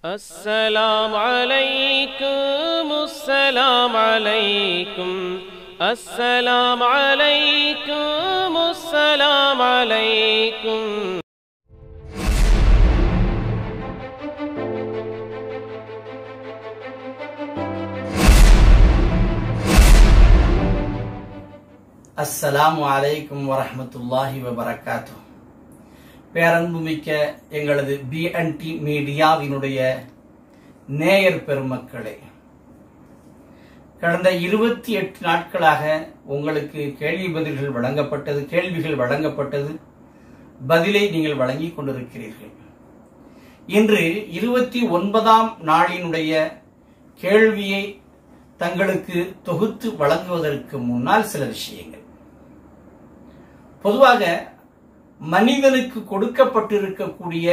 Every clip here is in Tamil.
السلام عليكم السلام عليكم السلام عليكم السلام عليكم அஸ்ஸலாமு அலைக்கும் வரஹ்மத்துல்லாஹி வபரகாத்து பேரன்புமிக்க எங்களது பிஎன்டி மீடியாவினுடைய நேயர் பெருமக்களே கடந்த இருபத்தி எட்டு நாட்களாக உங்களுக்கு கேள்வி பதில்கள் வழங்கப்பட்டது கேள்விகள் வழங்கப்பட்டது பதிலை நீங்கள் வழங்கிக் கொண்டிருக்கிறீர்கள் இன்று இருபத்தி ஒன்பதாம் நாளினுடைய கேள்வியை தங்களுக்கு தொகுத்து வழங்குவதற்கு முன்னால் சில விஷயங்கள் பொதுவாக மனிதனுக்கு கொடுக்கப்பட்டிருக்கக்கூடிய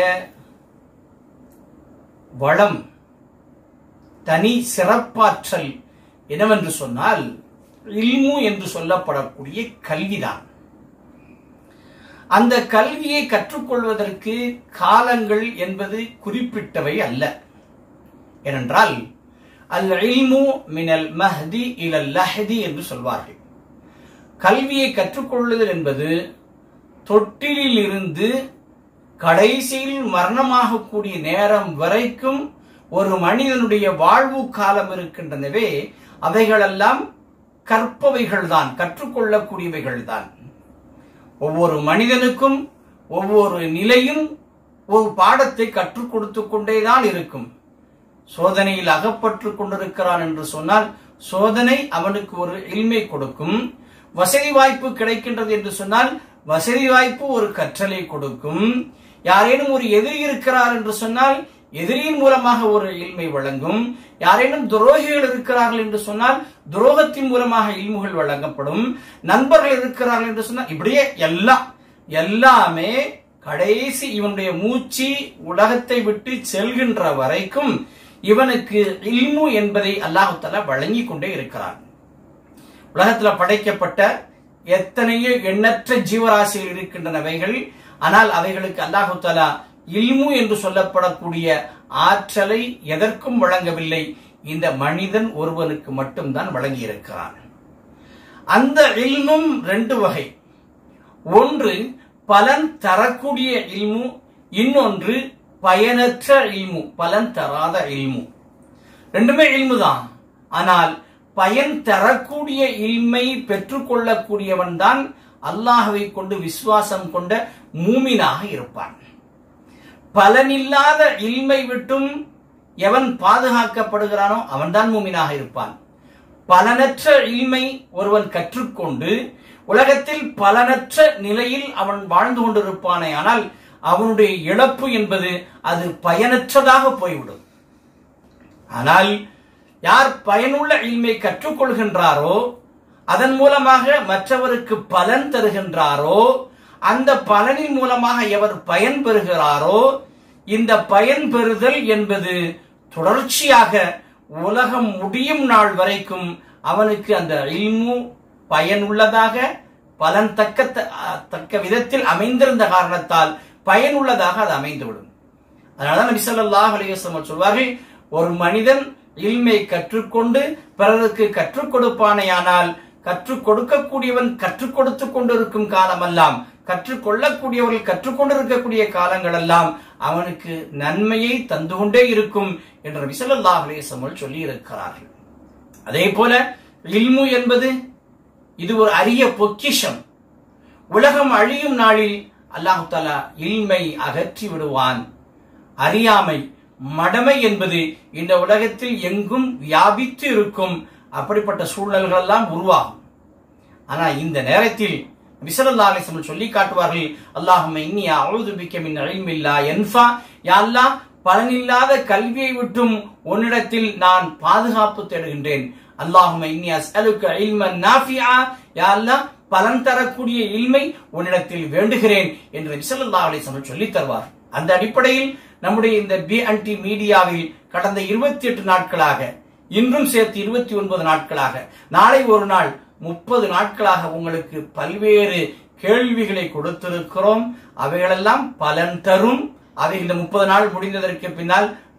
வளம் தனி சிறப்பாற்றல் என்னவென்று சொன்னால் இல்மு என்று சொல்லப்படக்கூடிய கல்விதான் அந்த கல்வியை கற்றுக்கொள்வதற்கு காலங்கள் என்பது குறிப்பிட்டவை அல்ல ஏனென்றால் அல் இல்மு மினல் மஹதி இலல் லஹதி என்று சொல்வார்கள் கல்வியை கற்றுக்கொள்ளுதல் என்பது தொட்டிலில் இருந்து கடைசியில் மரணமாகக்கூடிய நேரம் வரைக்கும் ஒரு மனிதனுடைய வாழ்வு காலம் இருக்கின்றனவே அவைகளெல்லாம் கற்பவைகள்தான் கற்றுக்கொள்ளக்கூடியவைகள்தான் ஒவ்வொரு மனிதனுக்கும் ஒவ்வொரு நிலையும் ஒரு பாடத்தை கற்றுக் கொடுத்து கொண்டேதான் இருக்கும் சோதனையில் அகப்பட்டு கொண்டிருக்கிறான் என்று சொன்னால் சோதனை அவனுக்கு ஒரு இல்மை கொடுக்கும் வசதி வாய்ப்பு கிடைக்கின்றது என்று சொன்னால் வசதி வாய்ப்பு ஒரு கற்றலை கொடுக்கும் யாரேனும் ஒரு எதிரி இருக்கிறார் என்று சொன்னால் எதிரியின் மூலமாக ஒரு இல்மை வழங்கும் யாரேனும் துரோகிகள் இருக்கிறார்கள் என்று சொன்னால் துரோகத்தின் மூலமாக இல்முகள் வழங்கப்படும் நண்பர்கள் இருக்கிறார்கள் என்று சொன்னால் இப்படியே எல்லாம் எல்லாமே கடைசி இவனுடைய மூச்சு உலகத்தை விட்டு செல்கின்ற வரைக்கும் இவனுக்கு இல்மு என்பதை அல்லாஹு தலா வழங்கி கொண்டே இருக்கிறான் உலகத்துல படைக்கப்பட்ட எத்தனையோ எண்ணற்ற ஜீவராசிகள் இருக்கின்றனவைகள் ஆனால் அவைகளுக்கு அல்லாஹு தலா இல்மு என்று சொல்லப்படக்கூடிய ஆற்றலை எதற்கும் வழங்கவில்லை இந்த மனிதன் ஒருவனுக்கு மட்டும்தான் வழங்கி இருக்கிறான் அந்த இல்மும் ரெண்டு வகை ஒன்று பலன் தரக்கூடிய இல்மு இன்னொன்று பயனற்ற இல்மு பலன் தராத இல்மு ரெண்டுமே இல்மு தான் ஆனால் பயன் தரக்கூடிய இல்மை பெற்றுக்கொள்ளக்கூடியவன் தான் அல்லாஹவை கொண்டு விசுவாசம் கொண்ட மூமினாக இருப்பான் பலனில்லாத இல்மை விட்டும் எவன் பாதுகாக்கப்படுகிறானோ அவன்தான் மூமினாக இருப்பான் பலனற்ற இல்மை ஒருவன் கற்றுக்கொண்டு உலகத்தில் பலனற்ற நிலையில் அவன் வாழ்ந்து கொண்டிருப்பானே ஆனால் அவனுடைய இழப்பு என்பது அது பயனற்றதாக போய்விடும் ஆனால் யார் பயனுள்ள இல்மை கற்றுக்கொள்கின்றாரோ அதன் மூலமாக மற்றவருக்கு பலன் தருகின்றாரோ அந்த பலனின் மூலமாக எவர் பயன் பெறுகிறாரோ இந்த பயன் பெறுதல் என்பது தொடர்ச்சியாக உலகம் முடியும் நாள் வரைக்கும் அவனுக்கு அந்த இல்மு பயனுள்ளதாக பலன் தக்க தக்க விதத்தில் அமைந்திருந்த காரணத்தால் பயனுள்ளதாக அது அமைந்துவிடும் அதனாலதான் நபி ஸல்லல்லாஹு அலைஹி வஸல்லம் சொல்வார்கள் ஒரு மனிதன் இல்மை கற்றுக்கொண்டு பிறருக்கு கற்றுக் கொடுப்பானேயானால் கற்றுக் கொடுக்கக்கூடியவன் கற்றுக் கொடுத்து கொண்டிருக்கும் காலமெல்லாம் கற்றுக்கொள்ளக்கூடியவர்கள் கற்றுக்கொண்டிருக்கக்கூடிய காலங்கள் எல்லாம் அவனுக்கு நன்மையை தந்து கொண்டே இருக்கும் என்று நபி ஸல்லல்லாஹு அலைஹி வஸல்லம் சொல்லி இருக்கிறார்கள் அதே போல இல்மு என்பது இது ஒரு அரிய பொக்கிஷம் உலகம் அழியும் நாளில் அல்லாஹு தாலா இல்மை அகற்றி விடுவான் அறியாமை மடமை என்பது இந்த உலகத்தில் எங்கும் வியாபித்து இருக்கும் அப்படிப்பட்ட சூழல்கள் எல்லாம் உருவாகும் ஆனா இந்த நேரத்தில் விசலல்லா அலிஸ்லம் சொல்லி காட்டுவார்கள் அல்லாஹும் இன்னி அழுது பிக்க மின் அழிமில்லா என்பா யாழ்லா பலனில்லாத கல்வியை விட்டும் உன்னிடத்தில் நான் பாதுகாப்பு தேடுகின்றேன் அல்லாஹும் இன்னி அஸ்அலுக்க இல்மன் நாஃபியா யாழ்லா பலன் தரக்கூடிய இல்மை உன்னிடத்தில் வேண்டுகிறேன் என்று விசலல்லா அலிஸ்லம் சொல்லி தருவார் அந்த அடிப்படையில் நம்முடைய இந்த பி அண்ட் மீடியாவில் கடந்த இருபத்தி எட்டு நாட்களாக இன்றும் சேர்த்து இருபத்தி ஒன்பது நாட்களாக நாளை ஒரு நாள் முப்பது நாட்களாக உங்களுக்கு பல்வேறு கேள்விகளை கொடுத்திருக்கிறோம் அவைகளெல்லாம் பலன் தரும் அவை இந்த முப்பது நாள் முடிந்ததற்கு பின்னால்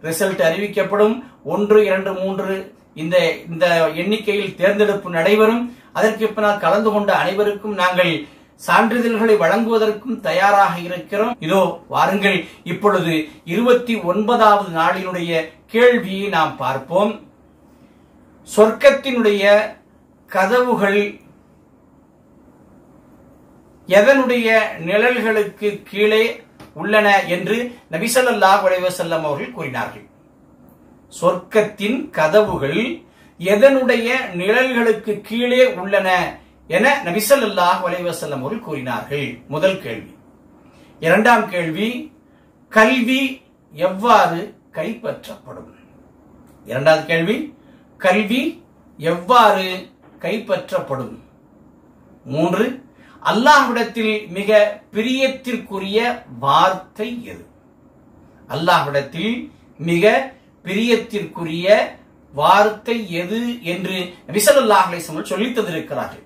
ரிசல்ட் அறிவிக்கப்படும் ஒன்று இரண்டு மூன்று இந்த இந்த எண்ணிக்கையில் தேர்ந்தெடுப்பு நடைபெறும் அதற்கு பின்னால் கலந்து கொண்ட அனைவருக்கும் நாங்கள் சான்றிதழ்களை வழங்குவதற்கும் தயாராக இருக்கிறோம் இதோ வாருங்கள் இப்பொழுது இருபத்தி ஒன்பதாவது நாளினுடைய கேள்வியை நாம் பார்ப்போம் சொர்க்கத்தினுடைய கதவுகள் எதனுடைய நிழல்களுக்கு கீழே உள்ளன என்று நபிசல்லாஹ் வலைவசல்லம் அவர்கள் கூறினார்கள் சொர்க்கத்தின் கதவுகள் எதனுடைய நிழல்களுக்கு கீழே உள்ளன என நபிசல்லாஹ் வலைவசல்லம் அவர்கள் கூறினார்கள் முதல் கேள்வி இரண்டாம் கேள்வி கல்வி எவ்வாறு கைப்பற்றப்படும் இரண்டாவது கேள்வி கல்வி எவ்வாறு கைப்பற்றப்படும் மூன்று அல்லாஹ்விடத்தில் மிக பிரியத்திற்குரிய வார்த்தை எது அல்லாஹ்விடத்தில் மிக பிரியத்திற்குரிய வார்த்தை எது என்று நபிசல்லாஹ் அலிஸ்மல் சொல்லித் தந்திருக்கிறார்கள்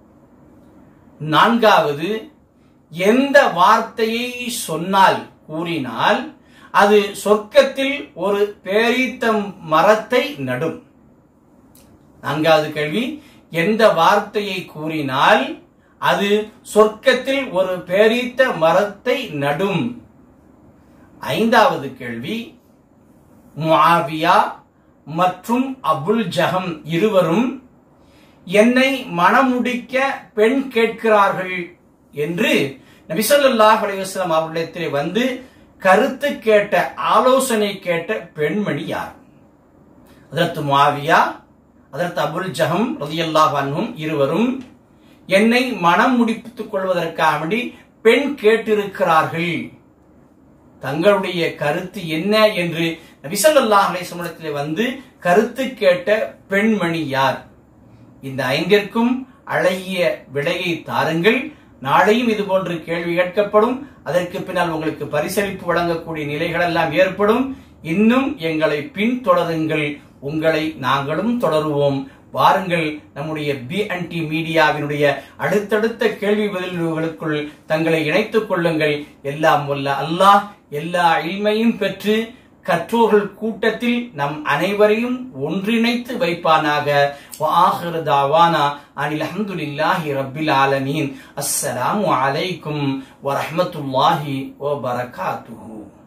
நான்காவது எந்த வார்த்தையை சொன்னால் கூறினால் அது சொர்க்கத்தில் ஒரு பேரீத்தம் மரத்தை நடும் நான்காவது கேள்வி எந்த வார்த்தையை கூறினால் அது சொர்க்கத்தில் ஒரு பேரீத்த மரத்தை நடும் ஐந்தாவது கேள்வி முஆவியா மற்றும் அபுல் ஜஹம் இருவரும் என்னை மணமுடிக்க பெண் கேட்கிறார்கள் என்று நபிசல்லாஹ் அலைவாஸ்லாம் அவர்களிடத்திலே வந்து கருத்து கேட்ட ஆலோசனை கேட்ட பெண்மணி யார் அதற்கு முஆவியா அதற்கு அபுல் ஜஹம் ரதியல்லாஹ் அன்ஹும் இருவரும் என்னை மனம் முடித்துக் கொள்வதற்காக வேண்டி பெண் கேட்டிருக்கிறார்கள் தங்களுடைய கருத்து என்ன என்று நபிசல்லாஹ் அலைசமடத்திலே வந்து கருத்து கேட்ட பெண்மணி யார் இந்த ஐந்திற்கும் அழகிய விடையை தாருங்கள் நாளையும் இது போன்று கேள்வி கேட்கப்படும் அதற்கு பின்னால் உங்களுக்கு பரிசளிப்பு வழங்கக்கூடிய நிலைகள் எல்லாம் ஏற்படும் இன்னும் எங்களை பின்தொடருங்கள் உங்களை நாங்களும் தொடருவோம் வாருங்கள் நம்முடைய பி அண்ட் டி மீடியாவினுடைய அடுத்தடுத்த கேள்வி பதில்களுக்குள் தங்களை இணைத்துக் கொள்ளுங்கள் எல்லாம் வல்ல அல்லாஹ் எல்லா இல்மையும் பெற்று கற்றோர்கள் கூட்டத்தில் நம் அனைவரையும் ஒன்றிணைத்து வைப்பானாக வாஹிர் தாவானா அனில் அஹமதுல்லாஹி ரப்பில் ஆலமீன் அஸ்ஸலாமு அலைக்கும் வரஹ்மத்துல்லாஹி வ பரகாத்துஹு